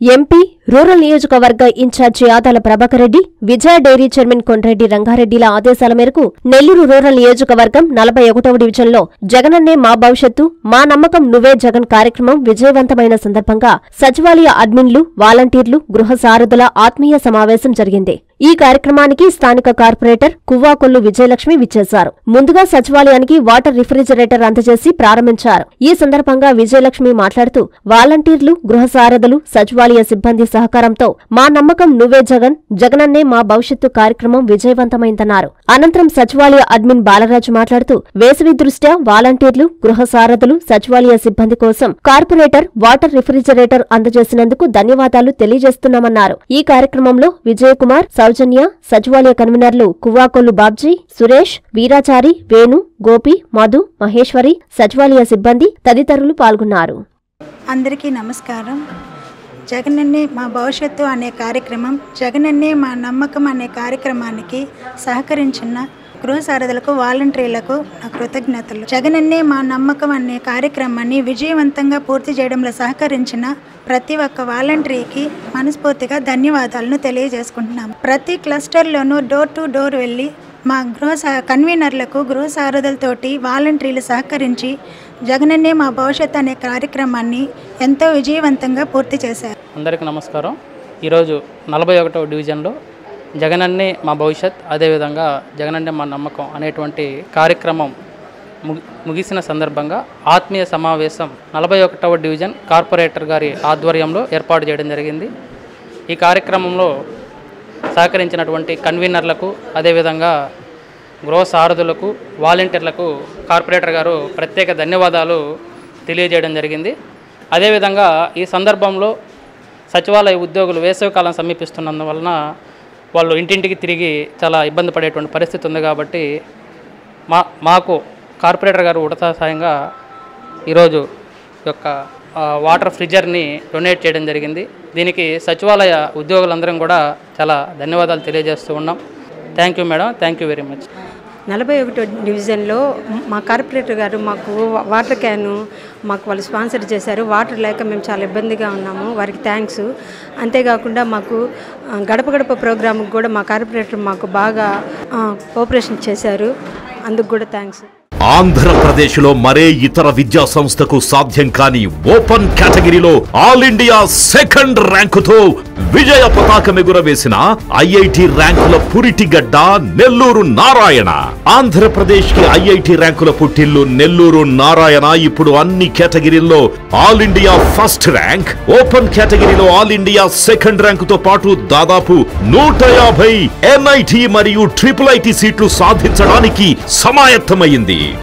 MP rural నియోజకవర్గ incharge Adala Prabhakar Reddy Vijaya dairy chairman Kondreddy రంగారెడ్డిల ఆదేశాల మేరకు నెల్లూరు రూరల్ నియోజకవర్గం నలభై ఒకటవ డివిజన్లో జగనన్నే మా భవిష్యత్తు మా నమ్మకం నువ్వే జగన్ కార్యక్రమం విజయవంతమైన సందర్భంగా సచివాలయ అడ్మిన్లు వాలంటీర్లు గృహ సారథుల ఆత్మీయ సమావేశం జరిగింది ఈ కార్యక్రమానికి స్థానిక కార్పొరేటర్ కువ్వాకొల్లు విజయలక్ష్మి విచ్చేశారు ముందుగా సచివాలయానికి వాటర్ రిఫ్రిజిరేటర్ అందజేసి ప్రారంభించారు ఈ సందర్భంగా విజయలక్ష్మి మాట్లాడుతూ వాలంటీర్లు గృహ సారథులు సచివాలయ సిబ్బంది సహకారంతో మా నమ్మకం నువ్వే జగన్ జగనన్నే మా భవిష్యత్తు కార్యక్రమం విజయవంతమైందన్నారు అనంతరం సచివాలయ అడ్మిన్ బాలరాజు మాట్లాడుతూ వేసవి దృష్ట్యా వాలంటీర్లు గృహ సారథులు సచివాలయ సిబ్బంది కోసం కార్పొరేటర్ వాటర్ రిఫ్రిజిరేటర్ అందజేసినందుకు ధన్యవాదాలు తెలియజేస్తున్నామన్నారు ఈ కార్యక్రమంలో విజయకుమార్ సౌజన్య సచివాలయ కన్వీనర్లు కువ్వాకొల్లు బాబ్జీ సురేష్ వీరాచారి వేణు గోపి మధు మహేశ్వరి సచివాలయ సిబ్బంది తదితరులు పాల్గొన్నారు అందరికీ నమస్కారం జగనన్నే మా భవిష్యత్తు అనే కార్యక్రమం జగనన్నే మా నమ్మకం అనే కార్యక్రమానికి సహకరించిన గృహ సారథులకు వాలంటీర్లకు నా కృతజ్ఞతలు జగనన్నే మా నమ్మకం అనే కార్యక్రమాన్ని విజయవంతంగా పూర్తి చేయడంలో సహకరించిన ప్రతి ఒక్క వాలంటీర్కి మనస్ఫూర్తిగా ధన్యవాదాలను తెలియజేసుకుంటున్నాం ప్రతి క్లస్టర్లోనూ డోర్ టు డోర్ వెళ్ళి మా గృహ సా కన్వీనర్లకు గృహ సారథులతోటి వాలంటీర్లు సహకరించి జగనన్నే మా భవిష్యత్ అనే కార్యక్రమాన్ని ఎంతో విజయవంతంగా పూర్తి చేశారు అందరికీ నమస్కారం ఈరోజు నలభై ఒకటవ డివిజన్లో జగనన్నే మా భవిష్యత్ అదేవిధంగా జగనన్నే మా నమ్మకం అనేటువంటి కార్యక్రమం ముగి ముగిసిన సందర్భంగా ఆత్మీయ సమావేశం నలభై ఒకటవ డివిజన్ కార్పొరేటర్ గారి ఆధ్వర్యంలో ఏర్పాటు చేయడం జరిగింది ఈ కార్యక్రమంలో సహకరించినటువంటి కన్వీనర్లకు అదేవిధంగా గృహ సారథులకు వాలంటీర్లకు కార్పొరేటర్ గారు ప్రత్యేక ధన్యవాదాలు తెలియజేయడం జరిగింది అదేవిధంగా ఈ సందర్భంలో సచివాలయ ఉద్యోగులు వేసవికాలం సమీపిస్తున్నందువలన వాళ్ళు ఇంటింటికి తిరిగి చాలా ఇబ్బంది పడేటువంటి పరిస్థితి ఉంది కాబట్టి మా మాకు కార్పొరేటర్ గారు ఉడతా సాయంగా ఈరోజు ఈ యొక్క ఆ, వాటర్ ఫ్రిడ్జర్ని డొనేట్ చేయడం జరిగింది దీనికి సచివాలయ ఉద్యోగులందరం కూడా చాలా ధన్యవాదాలు తెలియజేస్తూ ఉన్నాం thank you madam thank you very much నలభై ఒకటో డివిజన్లో మా కార్పొరేటర్ గారు మాకు వా- వాటర్ క్యాను మాకు వాళ్ళు స్పాన్సర్ చేశారు వాటర్ లేక మేము చాలా ఇబ్బందిగా ఉన్నాము వారికి థ్యాంక్స్ అంతేకాకుండా మాకు ఆ, గడప గడప ప్రోగ్రాంకి కూడా మా కార్పొరేటర్ మాకు బాగా ఆ, కోఆపరేషన్ చేశారు అందుకు కూడా థ్యాంక్స్ ఆంధ్రప్రదేశ్లో మరే ఇతర విద్యా సంస్థకు సాధ్యం కాని ఓపెన్ కేటగిరీలో ఆల్ ఇండియా సెకండ్ ర్యాంకుతో విజయ పతాకం ఎగురవేసిన ఐఐటి ర్యాంకుల పురిటిగడ్డ నెల్లూరు నారాయణ ఆంధ్రప్రదేశ్ కి ఐఐటి ర్యాంకుల పుట్టిల్లు నెల్లూరు నారాయణ ఇప్పుడు అన్ని కేటగిరీల్లో all India first rank open కేటగిరీలో ఆల్ ఇండియా సెకండ్ ర్యాంకుతో పాటు దాదాపు నూట యాభై ఎన్ఐటి మరియు ట్రిపుల్ ఐటి సీట్లు సాధించడానికి సమాయత్తమైంది